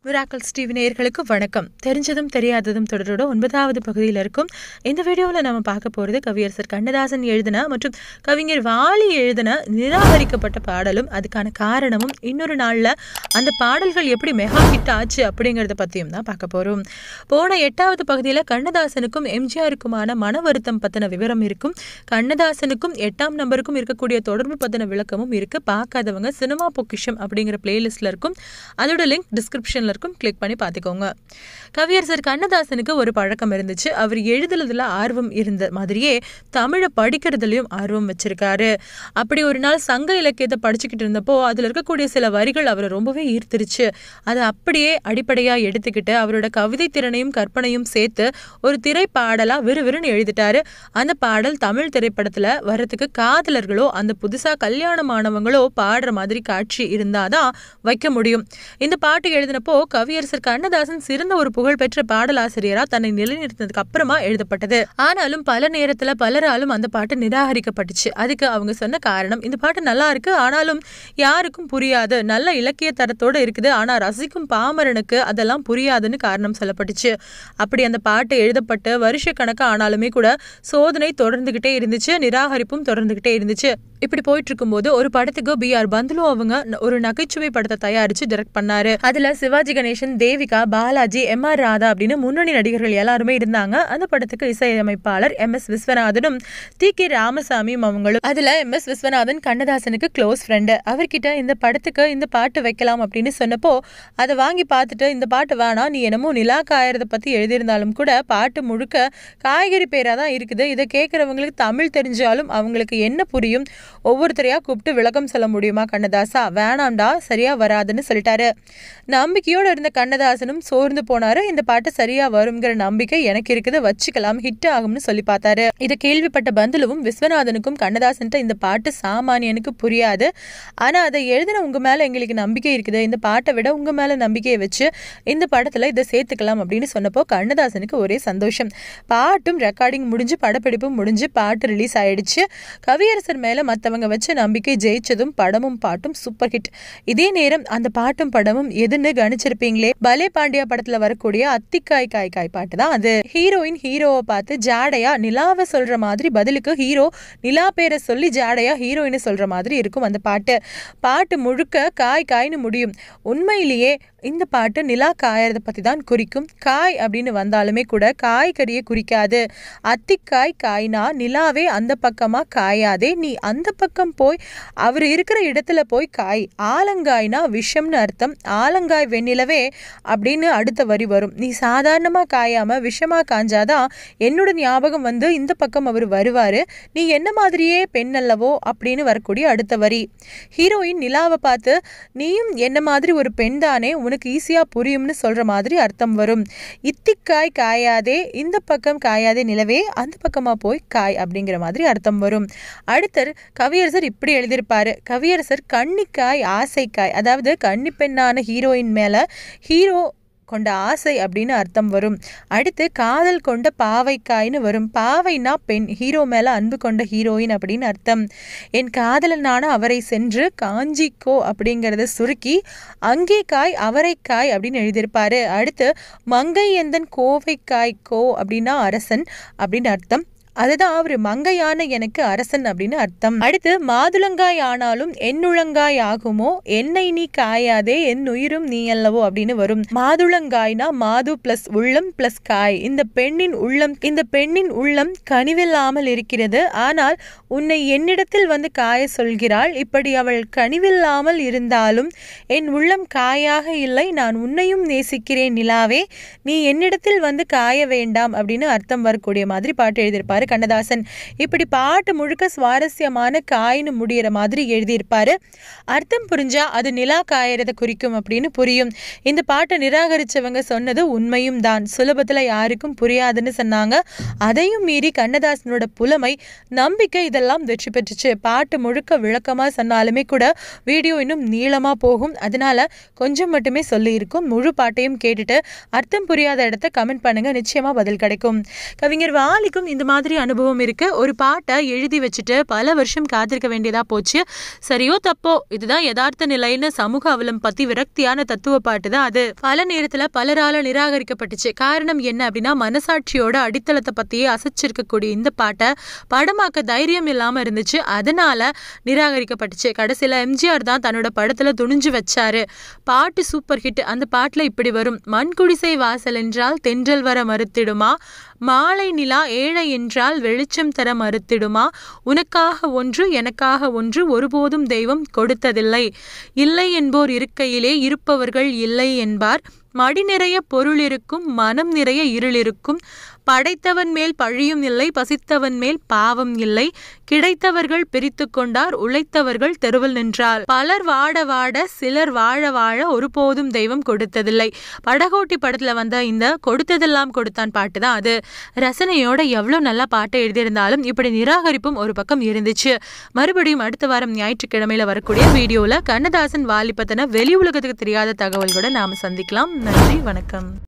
miracle Steve நேயர்களுக்கு வணக்கம் தெரிஞ்சதும் தெரியாததும் தொடரோட ஒன்பதாவது பகுதியில் இருக்கும் இந்த வீடியோவில் நம்ம பார்க்க போகிறது கவியரசர் கண்ணதாசன் எழுதின மற்றும் கவிஞர் வாலி எழுதின நிராகரிக்கப்பட்ட பாடலும் அதுக்கான காரணமும் இன்னொரு நாளில் அந்த பாடல்கள் எப்படி மெகா ஹிட் ஆச்சு அப்படிங்கிறத பற்றியும் தான் பார்க்க போகிறோம் போன எட்டாவது பகுதியில் கண்ணதாசனுக்கும் எம்ஜிஆருக்குமான மன வருத்தம் பற்றின விவரம் இருக்கும் கண்ணதாசனுக்கும் எட்டாம் நம்பருக்கும் இருக்கக்கூடிய தொடர்பு பற்றின விளக்கமும் இருக்குது பார்க்காதவங்க சினிமா பொக்கிஷம் அப்படிங்கிற பிளேலிஸ்ட்டில் இருக்கும் அதோட லிங்க் டிஸ்கிரிப்ஷனில் இருக்கும் கிளிக் பண்ணி பார்த்துக்கோங்க கவியரசர் கண்ணதாசனுக்கு ஒரு பழக்கம் இருந்துச்சு அவர் எழுதுறதுல ஆர்வம் இருந்த மாதிரியே தமிழை படிக்கிறதுலையும் ஆர்வம் வச்சிருக்காரு அப்படி ஒரு நாள் சங்க இலக்கியத்தை படிச்சுக்கிட்டு இருந்தப்போ அதில் இருக்கக்கூடிய சில வரிகள் அவரை ரொம்பவே ஈர்த்துருச்சு அதை அப்படியே அடிப்படையாக எடுத்துக்கிட்டு அவரோட கவிதை திறனையும் கற்பனையும் சேர்த்து ஒரு திரைப்பாடலாக விறுவிறுன்னு எழுதிட்டாரு அந்த பாடல் தமிழ் திரைப்படத்தில் வர்றதுக்கு காதலர்களோ அந்த புதுசாக கல்யாணமானவங்களோ பாடுற மாதிரி காட்சி இருந்தாதான் வைக்க முடியும் இந்த பாட்டு எழுதினப்போ கவியரசர் கண்ணதாசன் சிறந்த ஒரு புகழ்பெற்ற பாடலாசிரியரா தன்னை நிலைநிறுத்தினதுக்கு அப்புறமா எழுதப்பட்டது ஆனாலும் பல நேரத்துல பலராலும் அந்த பாட்டு நிராகரிக்கப்பட்டுச்சு அதுக்கு அவங்க சொன்ன காரணம் இந்த பாட்டு நல்லா இருக்கு ஆனாலும் யாருக்கும் புரியாது நல்ல இலக்கிய தரத்தோட இருக்குது ஆனா ரசிக்கும் பாமரனுக்கு அதெல்லாம் புரியாதுன்னு காரணம் சொல்லப்பட்டுச்சு அப்படி அந்த பாட்டு எழுதப்பட்டு வருஷ கணக்கு ஆனாலுமே கூட சோதனை தொடர்ந்துகிட்டே இருந்துச்சு நிராகரிப்பும் தொடர்ந்துகிட்டே இருந்துச்சு இப்படி போயிட்டு இருக்கும்போது ஒரு படத்துக்கு பி ஆர் பந்துலு அவங்க ந- ஒரு நகைச்சுவை படத்தை தயாரிச்சு டைரக்ட் பண்ணாரு அதுல சிவாஜி கணேசன் தேவிகா பாலாஜி எம் ஆர் ராதா அப்படின்னு முன்னணி நடிகர்கள் எல்லாருமே இருந்தாங்க அந்த படத்துக்கு இசையமைப்பாளர் எம் எஸ் விஸ்வநாதனும் டி கே ராமசாமியும் அவங்களும் அதுல எம் எஸ் விஸ்வநாதன் கண்ணதாசனுக்கு க்ளோஸ் ஃப்ரெண்டு அவர்கிட்ட இந்த படத்துக்கு இந்த பாட்டு வைக்கலாம் அப்படின்னு சொன்னப்போ அதை வாங்கி பார்த்துட்டு இந்த பாட்டு வேணாம் நீ என்னமோ நிலா காயறத பத்தி எழுதியிருந்தாலும் கூட பாட்டு முழுக்க காய்கறி பேரா தான் இருக்குது இதை கேட்குறவங்களுக்கு தமிழ் தெரிஞ்சாலும் அவங்களுக்கு என்ன புரியும் ஒவ்வொருத்தரையா கூப்பிட்டு விளக்கம் சொல்ல முடியுமா கண்ணதாசா வேணாம்டா சரியா வராதுன்னு சொல்லிட்டாரு நம்பிக்கையோடு இருந்த கண்ணதாசனும் சோர்ந்து போனாரு இந்த பாட்டு சரியா வருங்கிற நம்பிக்கை எனக்கு இருக்குது வச்சுக்கலாம் ஹிட் ஆகும்னு சொல்லி பார்த்தாரு இதை கேள்விப்பட்ட பந்துலுவும் விஸ்வநாதனுக்கும் கண்ணதாசன்ட்ட இந்த பாட்டு சாமானியனுக்கு புரியாது ஆனா அதை எழுதின உங்க மேல எங்களுக்கு நம்பிக்கை இருக்குது இந்த பாட்டை விட உங்க மேல நம்பிக்கையை வச்சு இந்த படத்துல இதை சேர்த்துக்கலாம் அப்படின்னு சொன்னப்போ கண்ணதாசனுக்கு ஒரே சந்தோஷம் பாட்டும் ரெக்கார்டிங் முடிஞ்சு படப்பிடிப்பும் முடிஞ்சு பாட்டு ரிலீஸ் ஆயிடுச்சு கவியரசர் மேல மத்தவங்க வச்ச நம்பிக்கை ஜெயிச்சதும் படமும் பாட்டும் சூப்பர் ஹிட் இதே நேரம் அந்த பாட்டும் படமும் எதுன்னு கணிச்சிருப்பீங்களே பலே பாண்டியா படத்துல வரக்கூடிய அத்திக்காய் காய் காய் பாட்டு தான் அது ஹீரோயின் ஹீரோவை பார்த்து ஜாடையா நிலாவை சொல்ற மாதிரி பதிலுக்கு ஹீரோ நிலா பேரை சொல்லி ஜாடையா ஹீரோயினை சொல்ற மாதிரி இருக்கும் அந்த பாட்டு பாட்டு முழுக்க காய் காய்னு முடியும் உண்மையிலேயே இந்த பாட்டு நிலா காயறத பத்தி தான் குறிக்கும் காய் அப்படின்னு வந்தாலுமே கூட காய்கறியை குறிக்காது அத்திக்காய் காய்னா நிலாவே அந்த பக்கமா காயாதே நீ அந்த பக்கம் போய் அவர் இருக்கிற இடத்துல போய் காய் ஆலங்காய்னா விஷம்னு அர்த்தம் ஆலங்காய் வெண்ணிலவே அப்படின்னு அடுத்த வரி வரும் நீ சாதாரணமா காயாம விஷமா காஞ்சாதான் என்னோட ஞாபகம் வந்து இந்த பக்கம் அவர் வருவாரு நீ என்ன மாதிரியே பெண் அல்லவோ அப்படின்னு வரக்கூடிய அடுத்த வரி ஹீரோயின் நிலாவை பார்த்து நீயும் என்ன மாதிரி ஒரு பெண் தானே உனக்கு ஈஸியா புரியும்னு சொல்ற மாதிரி அர்த்தம் வரும் இத்திக்காய் காயாதே இந்த பக்கம் காயாதே நிலவே அந்த பக்கமா போய் காய் அப்படிங்கிற மாதிரி அர்த்தம் வரும் அடுத்தர் கவியரசர் இப்படி எழுதியிருப்பாரு கவியரசர் கன்னிக்காய் ஆசைக்காய் அதாவது கன்னி பெண்ணான ஹீரோயின் மேல ஹீரோ கொண்ட ஆசை அப்படின்னு அர்த்தம் வரும் அடுத்து காதல் கொண்ட பாவைக்காய்னு வரும் பாவைனா பெண் ஹீரோ மேல அன்பு கொண்ட ஹீரோயின் அப்படின்னு அர்த்தம் என் காதலனான அவரை சென்று காஞ்சிக்கோ அப்படிங்கிறத சுருக்கி அங்கே காய் அவரைக்காய் அப்படின்னு எழுதியிருப்பாரு அடுத்து மங்கை எந்தன் கோவைக்காய் கோ அப்படின்னா அரசன் அப்படின்னு அர்த்தம் அதுதான் அவர் மங்கையான எனக்கு அரசன் அப்படின்னு அர்த்தம் அடுத்து மாதுளங்காய் ஆனாலும் என்னுழங்காய் ஆகுமோ என்னை நீ காயாதே என் உயிரும் நீ அல்லவோ அப்படின்னு வரும் மாதுளங்காய்னா மாது பிளஸ் உள்ளம் பிளஸ் காய் இந்த பெண்ணின் உள்ளம் இந்த பெண்ணின் உள்ளம் கனிவில்லாமல் இருக்கிறது ஆனால் உன்னை என்னிடத்தில் வந்து காய சொல்கிறாள் இப்படி அவள் கனிவில்லாமல் இருந்தாலும் என் உள்ளம் காயாக இல்லை நான் உன்னையும் நேசிக்கிறேன் நிலாவே நீ என்னிடத்தில் வந்து காய வேண்டாம் அப்படின்னு அர்த்தம் வரக்கூடிய மாதிரி பாட்டு எழுதியிருப்பாரு கண்ணதாசன் இப்படி பாட்டு முழுக்க சுவாரஸ்யமான காய்னு முடியிற மாதிரி எழுதியிருப்பாரு அர்த்தம் புரிஞ்சா அது நிலா காயறத குறிக்கும் அப்படின்னு புரியும் இந்த பாட்டை நிராகரிச்சவங்க சொன்னது உண்மையும் தான் சுலபத்துல யாருக்கும் புரியாதுன்னு சொன்னாங்க அதையும் மீறி கண்ணதாசனோட புலமை நம்பிக்கை இதெல்லாம் வெற்றி பெற்றுச்சு பாட்டு முழுக்க விளக்கமா சொன்னாலுமே கூட வீடியோ இன்னும் நீளமா போகும் அதனால கொஞ்சம் மட்டுமே சொல்லியிருக்கும் முழு பாட்டையும் கேட்டுட்டு அர்த்தம் புரியாத இடத்த கமெண்ட் பண்ணுங்க நிச்சயமா பதில் கிடைக்கும் கவிஞர் வாலிக்கும் இந்த மாதிரியான அனுபவம் இருக்கு ஒரு பாட்டை எழுதி வச்சுட்டு பல வருஷம் காத்திருக்க வேண்டியதா போச்சு சரியோ தப்போ இதுதான் யதார்த்த நிலைன்னு சமூக அவலம் பத்தி விரக்தியான தத்துவ பாட்டு தான் அது பல நேரத்துல பலரால நிராகரிக்கப்பட்டுச்சு காரணம் என்ன அப்படின்னா மனசாட்சியோட அடித்தளத்தை பத்தியே அசைச்சிருக்கக்கூடிய இந்த பாட்டை படமாக்க தைரியம் இல்லாம இருந்துச்சு அதனால நிராகரிக்கப்பட்டுச்சு கடைசியில எம்ஜிஆர் தான் தன்னோட படத்துல துணிஞ்சு வச்சாரு பாட்டு சூப்பர் ஹிட் அந்த பாட்டுல இப்படி வரும் மண் குடிசை வாசல் என்றால் தென்றல் வர மறுத்திடுமா மாலை நிலா ஏழை என்றால் வெளிச்சம் தர மறுத்திடுமா உனக்காக ஒன்று எனக்காக ஒன்று ஒருபோதும் தெய்வம் கொடுத்ததில்லை இல்லை என்போர் இருக்கையிலே இருப்பவர்கள் இல்லை என்பார் மடி நிறைய பொருள் இருக்கும் மனம் நிறைய இருள் இருக்கும் படைத்தவன் மேல் பழியும் இல்லை பசித்தவன் மேல் பாவம் இல்லை கிடைத்தவர்கள் பிரித்து கொண்டார் உழைத்தவர்கள் தெருவில் நின்றார் பலர் வாட வாட சிலர் வாழ வாழ ஒருபோதும் தெய்வம் கொடுத்ததில்லை படகோட்டி படத்துல வந்த இந்த கொடுத்ததெல்லாம் கொடுத்தான் பாட்டு தான் அது ரசனையோட எவ்வளோ நல்லா பாட்டை எழுதியிருந்தாலும் இப்படி நிராகரிப்பும் ஒரு பக்கம் இருந்துச்சு மறுபடியும் அடுத்த வாரம் ஞாயிற்றுக்கிழமையில வரக்கூடிய வீடியோவில் கண்ணதாசன் வாலிபத்தன வெளி உலகத்துக்கு தெரியாத தகவல்களோட நாம சந்திக்கலாம் நன்றி வணக்கம்